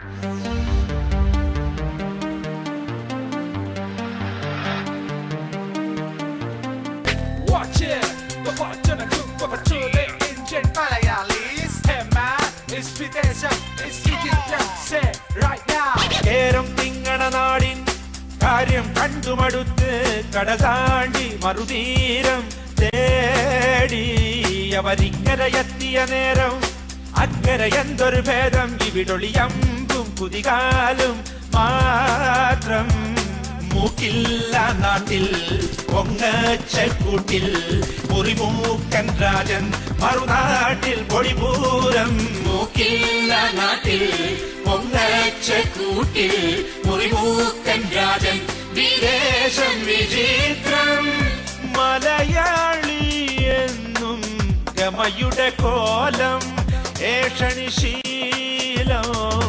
Watch it, പ്രപഞ്ചന കുപ്പച്ചുലെ Indian Malayalees Hema is വിദേശം is Egyptian say right now കേരം തിങ്ങണ നാടിൻ കാര്യം കണ്ടുമടുത്ത് കടതാണ്ടി മറുതീരം തേടി അവരിങ്ങരയെത്തിയ നേരം അക്കരെ എന്തൊരു ഭേദം ഇവിടൊളിയമ്പും കുതികാലും മാത്രം മൂക്കില്ല നാട്ടിൽ പൊങ്ങച്ചക്കൂട്ടിൽ മുറിമൂക്കൻ രാജൻ മറുനാട്ടിൽ പൊടിപൂരം മൂക്കില്ല നാട്ടിൽ പൊങ്ങച്ചക്കൂട്ടിൽ മുറിമൂക്കൻ രാജൻ വിദേശം വിചിത്രം മലയാളി എന്നും ഗമയുടെ കോലം ഏഷണി ശീലം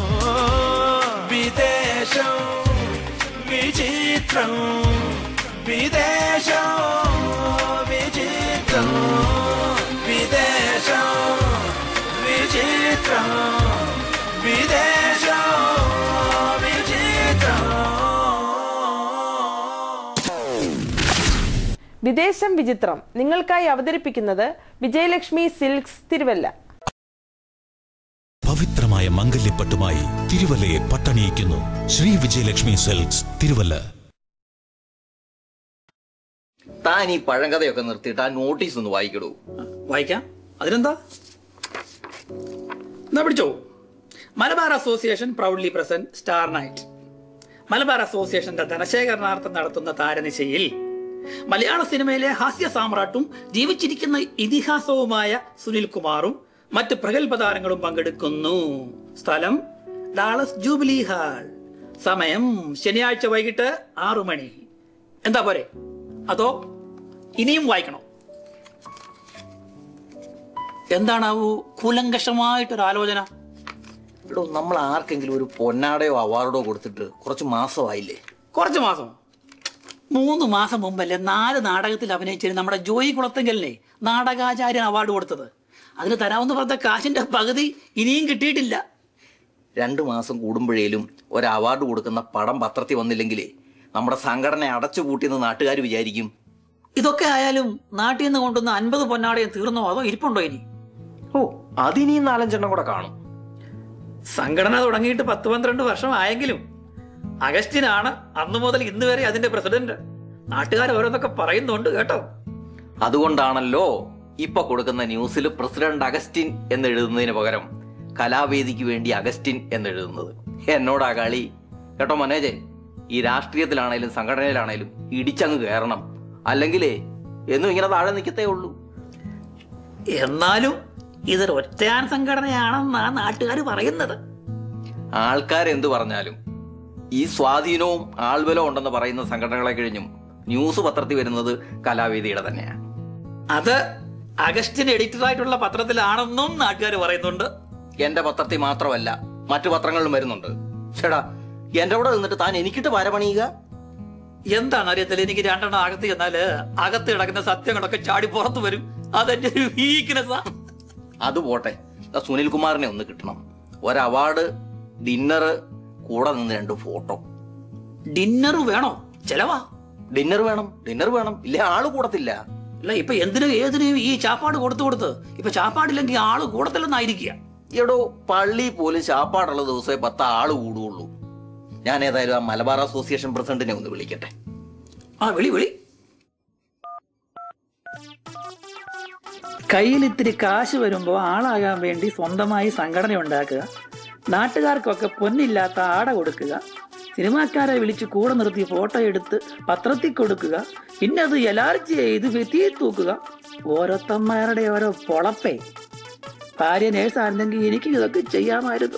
വിദേശം വിചിത്രം വിദേശം വിചിത്രം വിദേശം വിചിത്രം വിദേശം വിചിത്രം വിദേശം വിചിത്രം നിങ്ങൾക്കായി അവതരിപ്പിക്കുന്നത് വിജയലക്ഷ്മി സിൽക്സ് തിരുവല്ല പവിത്രമായ മംഗല്യപ്പട്ടുമായി തിരുവല്ലയെ പട്ടണിയിക്കുന്നു ശ്രീ വിജയലക്ഷ്മി സെൽസ് തിരുവല്ല താൻ ഈ പഴങ്കഥയൊക്കെ നിർത്തിയിട്ട് ആ നോട്ടീസ് ഒന്ന് വായിക്കടൂ വായിക്കാം അതിനെന്താ എന്നാ പിടിച്ചോ Malabar association proudly present star night Malabar അസോസിയേഷന്റെ ധനശേഖരണാർത്ഥം നടത്തുന്ന താരനിശയിൽ മലയാള സിനിമയിലെ ഹാസ്യ സാമ്രാട്ടും ജീവിച്ചിരിക്കുന്ന ഇതിഹാസവുമായ സുനിൽ കുമാറും മറ്റ് പ്രഗത്ഭ താരങ്ങളും പങ്കെടുക്കുന്നു സ്ഥലം ഡാളസ് ജൂബിലി ഹാൾ സമയം ശനിയാഴ്ച വൈകിട്ട് ആറു മണി എന്താ പോരെ അതോ ഇനിയും വായിക്കണോ എന്താണാവൂ കൂലങ്കഷമായിട്ടൊരു ആലോചന എടോ നമ്മൾ ആർക്കെങ്കിലും ഒരു പൊന്നാടയോ അവാർഡോ കൊടുത്തിട്ട് കുറച്ച് മാസമായില്ലേ കുറച്ച് മാസം മൂന്ന് മാസം മുമ്പല്ലേ നാല് നാടകത്തിൽ അഭിനയിച്ചിരുന്ന നമ്മുടെ ജോയി കുളത്തെങ്കലിനെ നാടകാചാര്യൻ അവാർഡ് കൊടുത്തത് അതിന് തരാമെന്ന് പറഞ്ഞ കാശിന്റെ പകുതി ഇനിയും കിട്ടിയിട്ടില്ല രണ്ടു മാസം കൂടുമ്പോഴേലും ഒരു അവാർഡ് കൊടുക്കുന്ന പടം പത്രത്തിൽ വന്നില്ലെങ്കിലേ നമ്മുടെ സംഘടന അടച്ചുപൂട്ടിയെന്ന് നാട്ടുകാർ വിചാരിക്കും ഇതൊക്കെ ആയാലും നാട്ടിൽ നിന്ന് കൊണ്ടുവന്ന അൻപത് പൊന്നാടയും തീർന്നോ അതോ ഇരിപ്പുണ്ടോ ഇനി ഓ അതിനിയും നാലഞ്ചെണ്ണം കൂടെ കാണും സംഘടന തുടങ്ങിയിട്ട് പത്ത് പന്ത്രണ്ട് വർഷം ആയെങ്കിലും അഗസ്റ്റിനാണ് അന്നു മുതൽ ഇന്ന് വരെ അതിന്റെ പ്രസിഡന്റ് നാട്ടുകാർ ഓരോന്നൊക്കെ പറയുന്നുണ്ട് കേട്ടോ അതുകൊണ്ടാണല്ലോ ഇപ്പൊ കൊടുക്കുന്ന ന്യൂസിൽ പ്രസിഡന്റ് അഗസ്റ്റിൻ എന്ന് എഴുതുന്നതിന് പകരം കലാവേദിക്ക് വേണ്ടി അഗസ്റ്റിൻ എന്ന് എഴുതുന്നത് എന്നോടാ കളി കേട്ടോ മനേജെ ഈ രാഷ്ട്രീയത്തിലാണേലും സംഘടനയിലാണേലും ഇടിച്ചങ്ങ് കയറണം അല്ലെങ്കിലേ എന്നും ഇങ്ങനെ താഴെ നിൽക്കത്തേ ഉള്ളൂ എന്നാലും ഇതൊരു ഒറ്റയാൻ സംഘടനയാണെന്നാ നാട്ടുകാർ പറയുന്നത് ആൾക്കാരെന്ത് പറഞ്ഞാലും ഈ സ്വാധീനവും ആൾബലവും ഉണ്ടെന്ന് പറയുന്ന സംഘടനകളെ കഴിഞ്ഞും ന്യൂസ് പത്രത്തിൽ വരുന്നത് കലാവേദിയുടെ തന്നെയാണ് അത് അഗസ്റ്റിൻ എഡിറ്ററായിട്ടുള്ള പത്രത്തിലാണെന്നും നാട്ടുകാർ പറയുന്നുണ്ട് എന്റെ പത്രത്തിൽ മാത്രമല്ല മറ്റു പത്രങ്ങളിലും വരുന്നുണ്ട് ചേടാ എന്റെ കൂടെ നിന്നിട്ട് താൻ എനിക്കിട്ട് പരപണിയുക എന്താണ് അറിയത്തില്ല എനിക്ക് രണ്ടെണ്ണം അകത്ത് ചെന്നാല് അകത്ത് കിടക്കുന്ന സത്യങ്ങളൊക്കെ ചാടി പുറത്തു വരും അതെന്റെ ഒരു വീക്ക്നെസ്സാ അത് പോട്ടെ ദാ സുനിൽ കുമാറിനെ ഒന്ന് കിട്ടണം ഒരു അവാർഡ് ഡിന്നർ കൂടെ നിന്ന് രണ്ട് ഫോട്ടോ ഡിന്നർ വേണോ ചെലവാ ഡിന്നർ വേണം ഡിന്നർ വേണം ഇല്ലേ ആള് കൂടത്തില്ല അല്ല ഇപ്പൊ എന്തിനും ഏതിനും ഈ ചാപ്പാട് കൊടുത്തു കൊടുത്ത് ഇപ്പൊ ചാപ്പാടില്ലെങ്കിൽ ആള് കൂടത്തില്ലെന്നായിരിക്കുക എടോ പള്ളി പോലും ശാപ്പാടുള്ള ദിവസമേ പത്ത് ആള് കൂടുള്ളൂ ഞാൻ ഏതായാലും ആ മലബാർ അസോസിയേഷൻ പ്രസിഡന്റിനെ ഒന്ന് വിളിക്കട്ടെ ആ വിളി വിളി കയ്യിൽ ഇത്തിരി കാശ് വരുമ്പോ ആളാകാൻ വേണ്ടി സ്വന്തമായി സംഘടന ഉണ്ടാക്കുക നാട്ടുകാർക്കൊക്കെ പൊന്നില്ലാത്ത ആട കൊടുക്കുക സിനിമാക്കാരെ വിളിച്ച് കൂടെ നിർത്തി ഫോട്ടോ എടുത്ത് പത്രത്തിൽ കൊടുക്കുക പിന്നെ അത് എലാർജി ചെയ്ത് വെത്തിയെ തൂക്കുക ഓരോത്തന്മാരുടെ ഓരോ പൊളപ്പേ ഭാര്യ നേഴ്സായിരുന്നെങ്കിൽ എനിക്ക് ഇതൊക്കെ ചെയ്യാമായിരുന്നു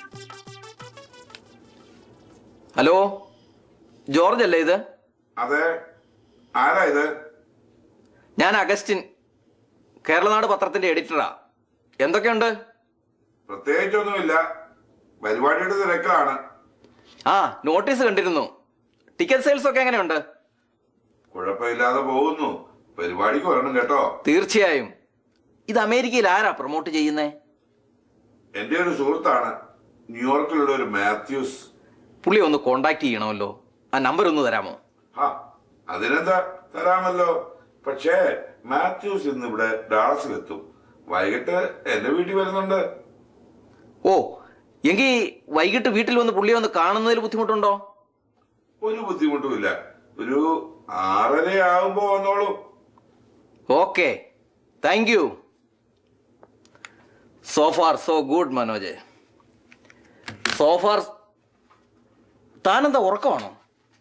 ഹലോ ജോർജ് അല്ലേ ഇത് അതെ ആരാ ഇത് ഞാൻ അഗസ്റ്റിൻ കേരളനാട് പത്രത്തിന്റെ എഡിറ്ററാ എന്തൊക്കെയുണ്ട് പ്രത്യേകിച്ചൊന്നുമില്ല പരിപാടിയുടെ തിരക്കാണ് ആ നോട്ടീസ് കണ്ടിരുന്നു ടിക്കറ്റ് സെയിൽസ് ഒക്കെ എങ്ങനെയുണ്ട് കുഴപ്പമില്ലാതെ പോകുന്നു പരിപാടിക്ക് വരണം കേട്ടോ തീർച്ചയായും ഇത് അമേരിക്കയിൽ ആരാ പ്രൊമോട്ട് ചെയ്യുന്നേ എന്റെ ഒരു സുഹൃത്താണ് ന്യൂയോർക്കിലുള്ള ഒരു മാത്യൂസ് പുള്ളി ഒന്ന് കോണ്ടാക്ട് ചെയ്യണമല്ലോ ആ നമ്പർ ഒന്ന് തരാമോ ആ അതിനെന്താ തരാമല്ലോ പക്ഷേ മാത്യൂസ് ഇന്ന് ഇവിടെ ഡാളസിലെത്തും വൈകിട്ട് എന്റെ വീട്ടിൽ വരുന്നുണ്ട് ഓ എങ്കിൽ വൈകിട്ട് വീട്ടിൽ വന്ന് പുള്ളിയെ ഒന്ന് കാണുന്നതിൽ ബുദ്ധിമുട്ടുണ്ടോ ഒരു ബുദ്ധിമുട്ടുമില്ല ഒരു ആറര ആകുമ്പോ വന്നോളൂ okay thank you so far so good Manoj so far താനെന്താ ഉറക്കമാണോ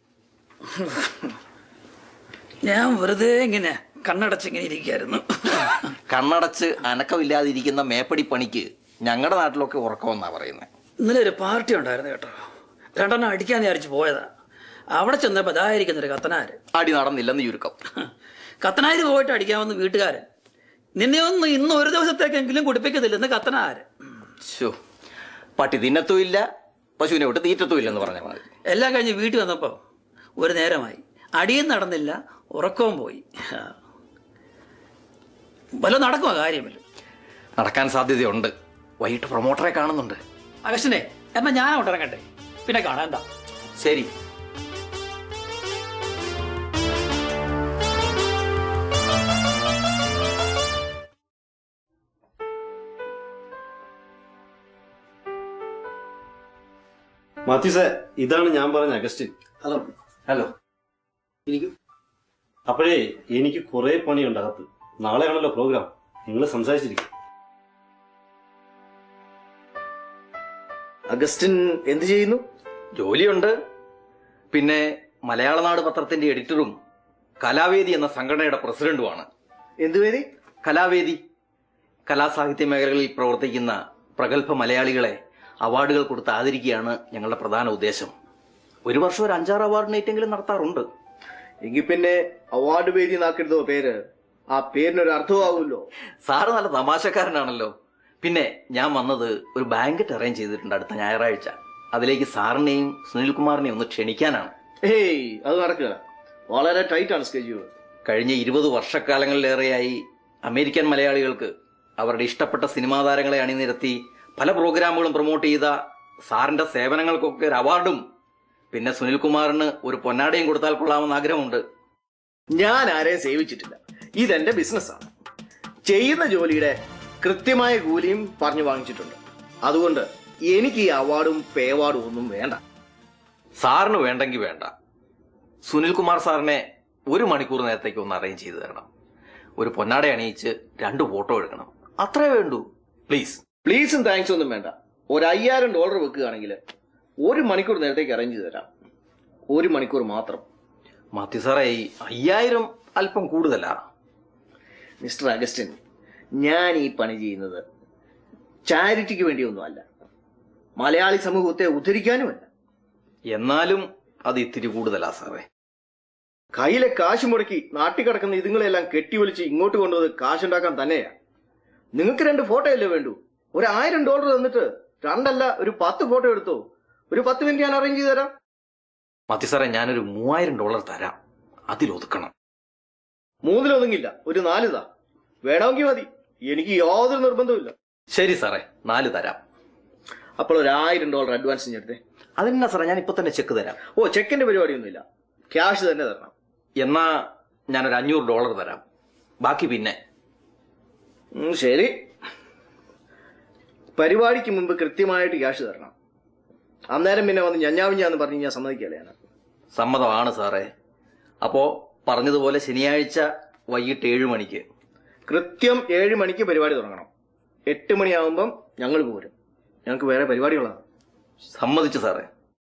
ഞാൻ വെറുതെ ഇങ്ങനെ കണ്ണടച്ചിങ്ങനെ ഇരിക്കായിരുന്നു കണ്ണടച്ച് അനക്കമില്ലാതിരിക്കുന്ന മേപ്പടി പണിക്ക് ഞങ്ങളുടെ നാട്ടിലൊക്കെ ഉറക്കമെന്നാ പറയുന്നത് ഇന്നലെ ഒരു പാർട്ടി ഉണ്ടായിരുന്നു കേട്ടോ രണ്ടെണ്ണം അടിക്കാൻ വിചാരിച്ച് പോയതാ അവിടെ ചെന്നപ്പോ ഇതായിരിക്കുന്നൊരു കത്തനാര് അടി നടന്നില്ലെന്ന് ചുരുക്കം കത്തനാര് പോയിട്ട് അടിക്കാമെന്ന് വീട്ടുകാരൻ നിന്നെ ഒന്ന് ഇന്ന് ഒരു ദിവസത്തേക്കെങ്കിലും കുടിപ്പിക്കത്തില്ലെന്ന് കത്തനാര് ശോ പട്ടി തിന്നത്തും ഇല്ല പശുവിനെ വിട്ട് തീറ്റത്തും ഇല്ലെന്ന് പറഞ്ഞ മതി എല്ലാം കഴിഞ്ഞ് വീട്ടിൽ വന്നപ്പോൾ ഒരു നേരമായി അടിയും നടന്നില്ല ഉറക്കവും പോയി വല്ല നടക്കുമോ കാര്യമില്ല നടക്കാൻ സാധ്യതയുണ്ട് വൈകിട്ട് പ്രൊമോട്ടറെ കാണുന്നുണ്ട് അഗസ്റ്റിനെ എന്നാ ഞാൻ അവിടെ ഇറങ്ങട്ടെ പിന്നെ കാണാം എന്താ ശരി മാത്യുസേ ഇതാണ് ഞാൻ പറഞ്ഞ അഗസ്റ്റിൻ ഹലോ ഹലോ ഇരിക്കും അപ്പോഴേ എനിക്ക് കുറെ പണിയുണ്ട് അകത്ത് നാളെയാണല്ലോ പ്രോഗ്രാം നിങ്ങൾ സംസാരിച്ചിരിക്കും അഗസ്റ്റിൻ എന്ത് ചെയ്യുന്നു ജോലിയുണ്ട് പിന്നെ മലയാള നാട് പത്രത്തിന്റെ എഡിറ്ററും കലാവേദി എന്ന സംഘടനയുടെ പ്രസിഡന്റുമാണ് എന്തു പേര് കലാവേദി കലാസാഹിത്യ മേഖലകളിൽ പ്രവർത്തിക്കുന്ന പ്രഗത്ഭ മലയാളികളെ അവാർഡുകൾ കൊടുത്ത് ആദരിക്കുകയാണ് ഞങ്ങളുടെ പ്രധാന ഉദ്ദേശം ഒരു വർഷം ഒരു അഞ്ചാറ് അവാർഡ് നൈറ്റെങ്കിലും നടത്താറുണ്ട് എങ്കിൽ പിന്നെ അവാർഡ് വേദി നാക്കരുതോ പേര് ആ പേരിനൊരു അർത്ഥമാവുമല്ലോ സാറ് നല്ല തമാശക്കാരനാണല്ലോ പിന്നെ ഞാൻ വന്നത് ഒരു ബാങ്കറ്റ് അറേഞ്ച് ചെയ്തിട്ടുണ്ട് അടുത്ത ഞായറാഴ്ച അതിലേക്ക് സാറിനെയും സുനിൽകുമാറിനെയും ഒന്ന് ക്ഷണിക്കാനാണ് ഏയ് അത് നടക്കുക വളരെ ടൈറ്റ് ആണ് സ്കെഡ്യൂൾ കഴിഞ്ഞ ഇരുപത് വർഷക്കാലങ്ങളിലേറെയായി അമേരിക്കൻ മലയാളികൾക്ക് അവരുടെ ഇഷ്ടപ്പെട്ട സിനിമാ താരങ്ങളെ അണിനിരത്തി പല പ്രോഗ്രാമുകളും പ്രൊമോട്ട് ചെയ്ത സാറിന്റെ സേവനങ്ങൾക്കൊക്കെ ഒരു അവാർഡും പിന്നെ സുനിൽകുമാറിന് ഒരു പൊന്നാടയും കൊടുത്താൽ കൊള്ളാമെന്ന് ആഗ്രഹമുണ്ട് ഞാൻ ആരെയും സേവിച്ചിട്ടില്ല ഇതെന്റെ ബിസിനസ്സാണ് ചെയ്യുന്ന ജോലിയുടെ കൃത്യമായ കൂലിയും പറഞ്ഞു വാങ്ങിച്ചിട്ടുണ്ട് അതുകൊണ്ട് എനിക്ക് ഈ അവാർഡും പേ അവാർഡും ഒന്നും വേണ്ട സാറിന് വേണ്ടെങ്കിൽ വേണ്ട സുനിൽകുമാർ സാറിനെ ഒരു മണിക്കൂർ നേരത്തേക്ക് ഒന്ന് അറേഞ്ച് ചെയ്ത് തരണം ഒരു പൊന്നാട അണിയിച്ച് രണ്ട് ഫോട്ടോ എടുക്കണം അത്രേ വേണ്ടൂ പ്ലീസ് പ്ലീസും താങ്ക്സും ഒന്നും വേണ്ട ഒരു അയ്യായിരം ഡോളർ വെക്കുകയാണെങ്കിൽ ഒരു മണിക്കൂർ നേരത്തേക്ക് അറേഞ്ച് ചെയ്ത് തരാം ഒരു മണിക്കൂർ മാത്രം മാത്യു സാറേ ഈ അയ്യായിരം അല്പം കൂടുതലാ മിസ്റ്റർ അഗസ്റ്റിൻ ഞാൻ ഈ പണി ചെയ്യുന്നത് ചാരിറ്റിക്ക് വേണ്ടിയൊന്നുമല്ല മലയാളി സമൂഹത്തെ ഉദ്ധരിക്കാനുമല്ല എന്നാലും അത് ഇത്തിരി കൂടുതലാ സാറേ കയ്യിലെ കാശ് മുടക്കി നാട്ടിൽ കിടക്കുന്ന ഇതുങ്ങളെല്ലാം കെട്ടിവലിച്ച് ഇങ്ങോട്ട് കൊണ്ടുവന്ന് കാശുണ്ടാക്കാൻ തന്നെയാ നിങ്ങൾക്ക് രണ്ട് ഫോട്ടോ അല്ലേ വേണ്ടു ഒരു ആയിരം ഡോളർ തന്നിട്ട് രണ്ടല്ല ഒരു പത്ത് ഫോട്ടോ എടുത്തോ ഒരു പത്ത് മിനിറ്റ് ഞാൻ അറേഞ്ച് ചെയ്ത് തരാം മാത്യു സാറേ ഞാനൊരു മൂവായിരം ഡോളർ തരാം അതിലൊതുക്കണം മൂന്നിലൊതുങ്ങില്ല ഒരു നാലിതാ വേണമെങ്കിൽ മതി എനിക്ക് യാതൊരു നിർബന്ധമില്ല ശരി സാറേ നാല് തരാം അപ്പോൾ ഒരു ആയിരം ഡോളർ അഡ്വാൻസ് എടുത്തേ അതെന്നാ സാറേ ഞാൻ ഇപ്പൊ തന്നെ ചെക്ക് തരാം ഓ ചെക്കിന്റെ പരിപാടിയൊന്നുമില്ല ക്യാഷ് തന്നെ തരണം എന്നാ ഞാനൊരു അഞ്ഞൂറ് ഡോളർ തരാം ബാക്കി പിന്നെ ഉം, ശരി പരിപാടിക്ക് മുമ്പ് കൃത്യമായിട്ട് ക്യാഷ് തരണം അന്നേരം പിന്നെ വന്ന് ഞഞ്ഞാവിഞ്ഞാന്ന് പറഞ്ഞ് ഞാൻ സമ്മതിക്കല്ലേ ഞാൻ സമ്മതമാണ് സാറേ അപ്പോ പറഞ്ഞതുപോലെ ശനിയാഴ്ച വൈകിട്ട് ഏഴ് മണിക്ക് കൃത്യം ഏഴ് മണിക്ക് പരിപാടി തുടങ്ങണം എട്ട് മണിയാവുമ്പം ഞങ്ങൾ പോരും ഞങ്ങൾക്ക് വേറെ പരിപാടികളാണ് സമ്മതിച്ചു സാറേ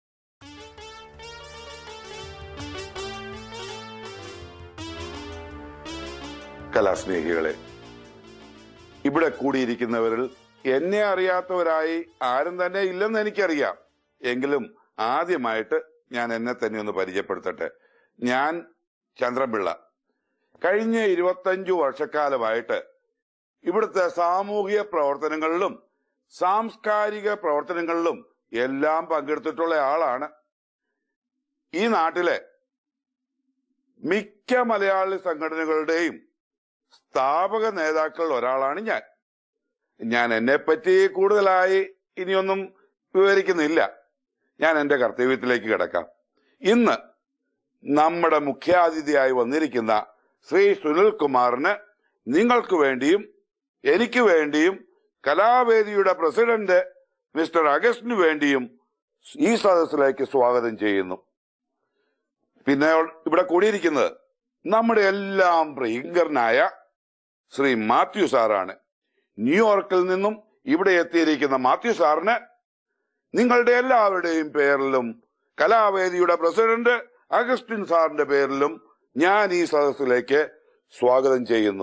കലാസ്നേഹികളെ ഇവിടെ കൂടിയിരിക്കുന്നവരിൽ എന്നെ അറിയാത്തവരായി ആരും തന്നെ ഇല്ലെന്ന് എനിക്കറിയാം എങ്കിലും ആദ്യമായിട്ട് ഞാൻ എന്നെ തന്നെ ഒന്ന് പരിചയപ്പെടുത്തട്ടെ ഞാൻ ചന്ദ്രപിള്ള കഴിഞ്ഞ ഇരുപത്തഞ്ചു വർഷക്കാലമായിട്ട് ഇവിടുത്തെ സാമൂഹിക പ്രവർത്തനങ്ങളിലും സാംസ്കാരിക പ്രവർത്തനങ്ങളിലും എല്ലാം പങ്കെടുത്തിട്ടുള്ള ആളാണ് ഈ നാട്ടിലെ മിക്ക മലയാളി സംഘടനകളുടെയും സ്ഥാപക നേതാക്കളിൽ ഒരാളാണ് ഞാൻ ഞാൻ എന്നെ പറ്റി കൂടുതലായി ഇനിയൊന്നും വിവരിക്കുന്നില്ല ഞാൻ എൻ്റെ കർത്തവ്യത്തിലേക്ക് കിടക്കാം ഇന്ന് നമ്മുടെ മുഖ്യാതിഥിയായി വന്നിരിക്കുന്ന ശ്രീ സുനിൽകുമാറിന് നിങ്ങൾക്ക് വേണ്ടിയും എനിക്ക് വേണ്ടിയും കലാവേദിയുടെ പ്രസിഡന്റ് മിസ്റ്റർ അഗസ്റ്റിനു വേണ്ടിയും ഈ സദസ്സിലേക്ക് സ്വാഗതം ചെയ്യുന്നു പിന്നെ ഇവിടെ കൂടിയിരിക്കുന്നത് നമ്മുടെ എല്ലാം പ്രിയങ്കരനായ ശ്രീ മാത്യു സാറാണ് ന്യൂയോർക്കിൽ നിന്നും ഇവിടെ എത്തിയിരിക്കുന്ന മാത്യു സാറിന് നിങ്ങളുടെ എല്ലാവരുടെയും പേരിലും കലാവേദിയുടെ പ്രസിഡന്റ് അഗസ്റ്റിൻ സാറിന്റെ പേരിലും ഞാൻ ഈ സദസ്സിലേക്ക് സ്വാഗതം ചെയ്യുന്നു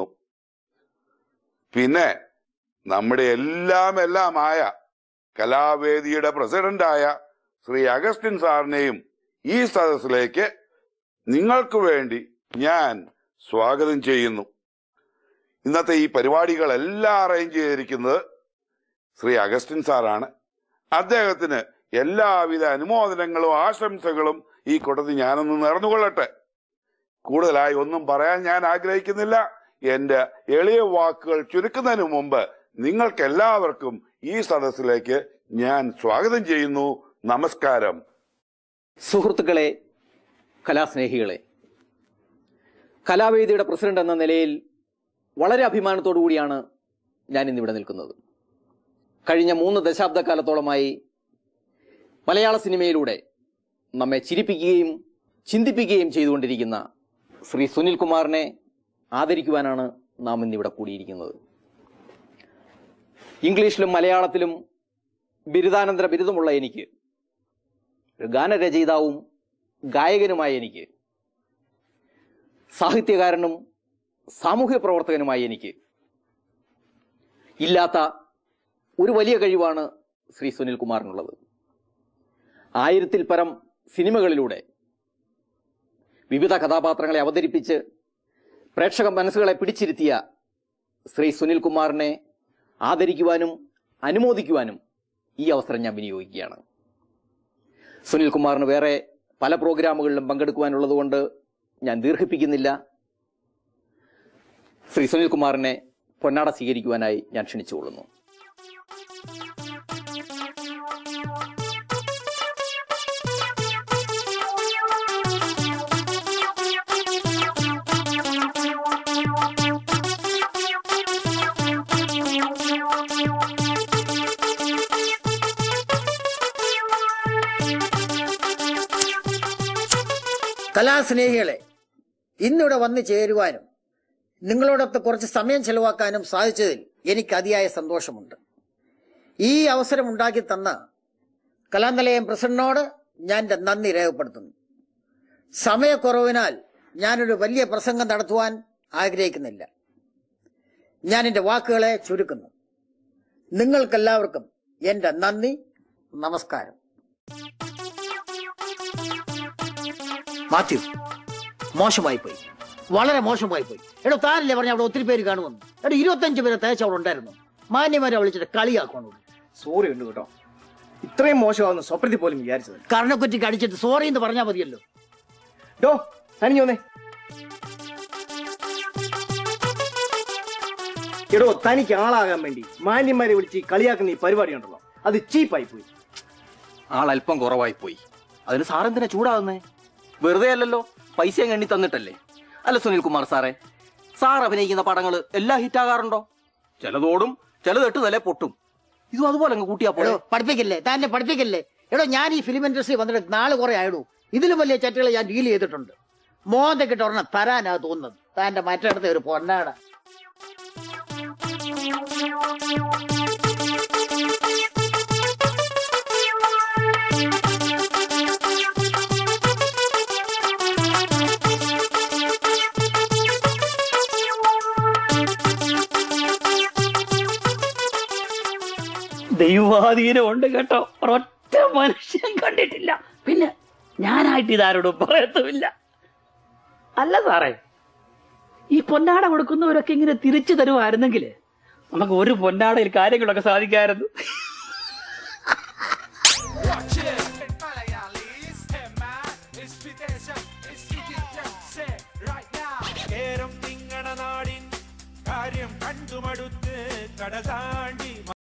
പിന്നെ നമ്മുടെ എല്ലാം എല്ലാമായ കലാവേദിയുടെ പ്രസിഡന്റായ ശ്രീ അഗസ്റ്റിൻ സാറിനെയും ഈ സദസ്സിലേക്ക് നിങ്ങൾക്ക് വേണ്ടി ഞാൻ സ്വാഗതം ചെയ്യുന്നു ഇന്നത്തെ ഈ പരിപാടികളെല്ലാം അറേഞ്ച് ചെയ്തിരിക്കുന്നത് ശ്രീ അഗസ്റ്റിൻ സാറാണ് അദ്ദേഹത്തിന് എല്ലാവിധ അനുമോദനങ്ങളും ആശംസകളും ഈ കൂട്ടത്തിൽ ഞാനൊന്ന് നേർന്നുകൊള്ളട്ടെ കൂടുതലായി ഒന്നും പറയാൻ ഞാൻ ആഗ്രഹിക്കുന്നില്ല എന്റെ എളിയ വാക്കുകൾ ചുരുക്കുന്നതിന് മുമ്പ് നിങ്ങൾക്ക് എല്ലാവർക്കും ഈ സദസ്സിലേക്ക് ഞാൻ സ്വാഗതം ചെയ്യുന്നു നമസ്കാരം സുഹൃത്തുക്കളെ കലാസ്നേഹികളെ കലാവേദിയുടെ പ്രസിഡന്റ് എന്ന നിലയിൽ വളരെ അഭിമാനത്തോടു കൂടിയാണ് ഞാൻ ഇന്നിവിടെ നിൽക്കുന്നത് കഴിഞ്ഞ മൂന്ന് ദശാബ്ദക്കാലത്തോളമായി മലയാള സിനിമയിലൂടെ നമ്മെ ചിരിപ്പിക്കുകയും ചിന്തിപ്പിക്കുകയും ചെയ്തുകൊണ്ടിരിക്കുന്ന ശ്രീ സുനിൽ കുമാറിനെ ആദരിക്കുവാനാണ് നാം ഇന്നിവിടെ കൂടിയിരിക്കുന്നത് ഇംഗ്ലീഷിലും മലയാളത്തിലും ബിരുദാനന്തര ബിരുദമുള്ള എനിക്ക് ഒരു ഗാനരചയിതാവും ഗായകനുമായ എനിക്ക് സാഹിത്യകാരനും സാമൂഹ്യ പ്രവർത്തകനുമായ എനിക്ക് ഇല്ലാത്ത ഒരു വലിയ കഴിവാണ് ശ്രീ സുനിൽ കുമാറിനുള്ളത് ആയിരത്തിൽ പരം സിനിമകളിലൂടെ വിവിധ കഥാപാത്രങ്ങളെ അവതരിപ്പിച്ച് പ്രേക്ഷക മനസ്സുകളെ പിടിച്ചിരുത്തിയ ശ്രീ സുനിൽ കുമാറിനെ ആദരിക്കുവാനും അനുമോദിക്കുവാനും ഈ അവസരം ഞാൻ വിനിയോഗിക്കുകയാണ് സുനിൽ കുമാറിന് വേറെ പല പ്രോഗ്രാമുകളിലും പങ്കെടുക്കുവാനുള്ളതുകൊണ്ട് ഞാൻ ദീർഘിപ്പിക്കുന്നില്ല ശ്രീ സുനിൽ കുമാറിനെ പൊന്നാട സ്വീകരിക്കുവാനായി ഞാൻ ക്ഷണിച്ചുകൊള്ളുന്നു കലാസ്നേഹികളെ ഇന്നിവിടെ വന്നു ചേരുവാനും നിങ്ങളോടൊത്ത് കുറച്ച് സമയം ചെലവാക്കാനും സാധിച്ചതിൽ എനിക്ക് അതിയായ സന്തോഷമുണ്ട് ഈ അവസരം ഉണ്ടാക്കി തന്ന കലാനിലയം പ്രസിഡന്റിനോട് ഞാൻ എൻ്റെ നന്ദി രേഖപ്പെടുത്തുന്നു സമയക്കുറവിനാൽ ഞാനൊരു വലിയ പ്രസംഗം നടത്തുവാൻ ആഗ്രഹിക്കുന്നില്ല ഞാൻ എൻ്റെ വാക്കുകളെ ചുരുക്കുന്നു നിങ്ങൾക്കെല്ലാവർക്കും എൻ്റെ നന്ദി നമസ്കാരം മാത്യു മോശമായി പോയി വളരെ മോശമായി പോയി എടോ താനല്ലേ പറഞ്ഞ അവിടെ ഒത്തിരി പേര് കാണുമെന്ന് എടോ ഇരുപത്തഞ്ച് പേരെ തേച്ച് അവിടെ ഉണ്ടായിരുന്നു മാന്യമാരെ വിളിച്ചിട്ട് കളിയാക്കണം സോറി ഉണ്ട് കേട്ടോ ഇത്രയും മോശമാവുന്ന സ്വപ്നത്തിൽ പോലും വിചാരിച്ചത് കർണക്കുറ്റിക്ക് അടിച്ചിട്ട് സോറി എന്ന് പറഞ്ഞാൽ മതിയല്ലോ ഡോ തനിഞ്ഞു വന്നേ എടോ തനിക്ക് ആളാകാൻ വേണ്ടി മാന്യന്മാരെ വിളിച്ച് ഈ കളിയാക്കുന്ന ഈ പരിപാടി ഉണ്ടല്ലോ അത് ചീപ്പായി പോയി ആൾ അല്പം കുറവായി പോയി അതിന് സാർ എന്തിനാ ചൂടാകുന്നേ വെറുതെ അല്ലല്ലോ പൈസയും എണ്ണി തന്നിട്ടല്ലേ അല്ല സുനിൽ കുമാർ സാറേ സാർ അഭിനയിക്കുന്ന പടങ്ങൾ എല്ലാം ഹിറ്റാകാറുണ്ടോ ചിലതോടും ചിലത് എട്ട് നില പൊട്ടും ഇതും അതുപോലെ അങ്ങ് കൂട്ടിയാ എടോ പോലെ പഠിപ്പിക്കില്ലേ താനെ പഠിപ്പിക്കില്ലേ എടോ ഞാൻ ഈ ഫിലിം ഇൻഡസ്ട്രി വന്നിട്ട് നാളെ കുറെ ആയിടൂ ഇതിലും വലിയ ചറ്റുകൾ ഞാൻ ഡീൽ ചെയ്തിട്ടുണ്ട് മോന്തക്കിട്ട് ഒരെണ്ണം തരാനാ തോന്നുന്നത് താന്റെ മറ്റടുത്ത ഒരു പൊന്നാട ദൈവാധീനം ഉണ്ട് കേട്ടോ ഒരൊറ്റ മനുഷ്യൻ കണ്ടിട്ടില്ല പിന്നെ ഞാനായിട്ട് ഇതാരോടും പറയത്തുമില്ല അല്ല സാറേ ഈ പൊന്നാട കൊടുക്കുന്നവരൊക്കെ ഇങ്ങനെ തിരിച്ചു തരുമായിരുന്നെങ്കിൽ നമുക്ക് ഒരു പൊന്നാടയിൽ കാര്യങ്ങളൊക്കെ സാധിക്കാമായിരുന്നു Watch it. Malayalis, hemma, is Videsham, is Egyptian. Say right now. കേരം തിങ്ങണ നാടിൻ കാര്യം കണ്ടുമടുത്ത് കട താണ്ടി